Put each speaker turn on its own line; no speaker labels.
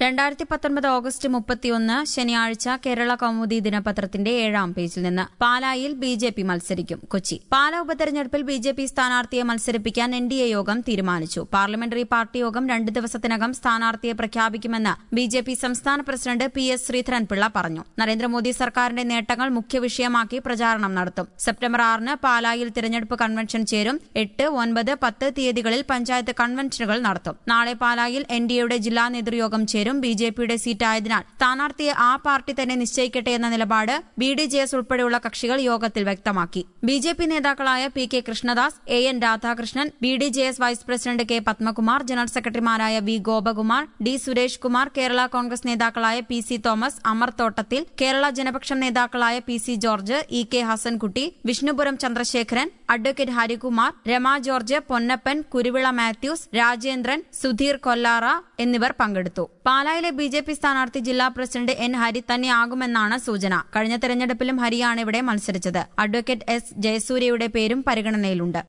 രണ്ടായിരത്തി പത്തൊൻപത് ഓഗസ്റ്റ് മുപ്പത്തിയൊന്ന് ശനിയാഴ്ച കേരള കൗമുദി ദിനപത്രത്തിന്റെ ഏഴാം പേജിൽ നിന്ന് പാലായിൽ ബി ജെ പി മത്സരിക്കും കൊച്ചി പാലാ ഉപതെരഞ്ഞെടുപ്പിൽ ബി ജെ പി സ്ഥാനാർത്ഥിയെ മത്സരിപ്പിക്കാൻ എൻ ഡി എ യോഗം തീരുമാനിച്ചു പാർലമെന്ററി പാർട്ടി യോഗം രണ്ട് ദിവസത്തിനകം സ്ഥാനാർത്ഥിയെ പ്രഖ്യാപിക്കുമെന്ന് ബി ജെ പി സംസ്ഥാന പ്രസിഡന്റ് പി എസ് ശ്രീധരൻപിള്ള പറഞ്ഞു നരേന്ദ്രമോദി സർക്കാരിന്റെ നേട്ടങ്ങൾ മുഖ്യ വിഷയമാക്കി പ്രചാരണം നടത്തും സെപ്റ്റംബർ ആറിന് പാലായിൽ തിരഞ്ഞെടുപ്പ് കൺവെൻഷൻ ചേരും എട്ട് ഒൻപത് പത്ത് തീയതികളിൽ പഞ്ചായത്ത് കൺവെൻഷനുകൾ നടത്തും നാളെ പാലായിൽ എൻ ഡി എയുടെ ജില്ലാ നേതൃയോഗം ചേരും ബി ജെ പിയുടെ സീറ്റായതിനാൽ സ്ഥാനാർത്ഥിയെ ആ പാർട്ടി തന്നെ നിശ്ചയിക്കട്ടെ എന്ന നിലപാട് ബി ഡി ജെ എസ് ഉൾപ്പെടെയുള്ള കക്ഷികൾ യോഗത്തിൽ വ്യക്തമാക്കി ബി ജെ പി നേതാക്കളായ P K Krishnadas A N Radhakrishnan B D J S vice president K Padmakumar general സെക്രട്ടറിമാരായ വി ഗോപകുമാർ ഡി സുരേഷ് കുമാർ കേരള കോൺഗ്രസ് നേതാക്കളായ P C Thomas Amar Thottathil Kerala Janapaksham നേതാക്കളായ P C George E K Hassankutty Vishnupuram Chandrasekharan advocate Harikumar Rama George Ponnappan Kuruvila Mathews Rajendran Sudheer Kollara എന്നിവർ പങ്കെടുത്തു പാലായിലെ ബി ജെ പി സ്ഥാനാർത്ഥി ജില്ലാ president N Hari തന്നെയാകുമെന്നാണ് സൂചന കഴിഞ്ഞ തെരഞ്ഞെടുപ്പിലും ഹരിയാണ് ഇവിടെ മത്സരിച്ചത് അഡ്വക്കേറ്റ് എസ് ജയസൂര്യയുടെ പേരും പരിഗണനയിലുണ്ട്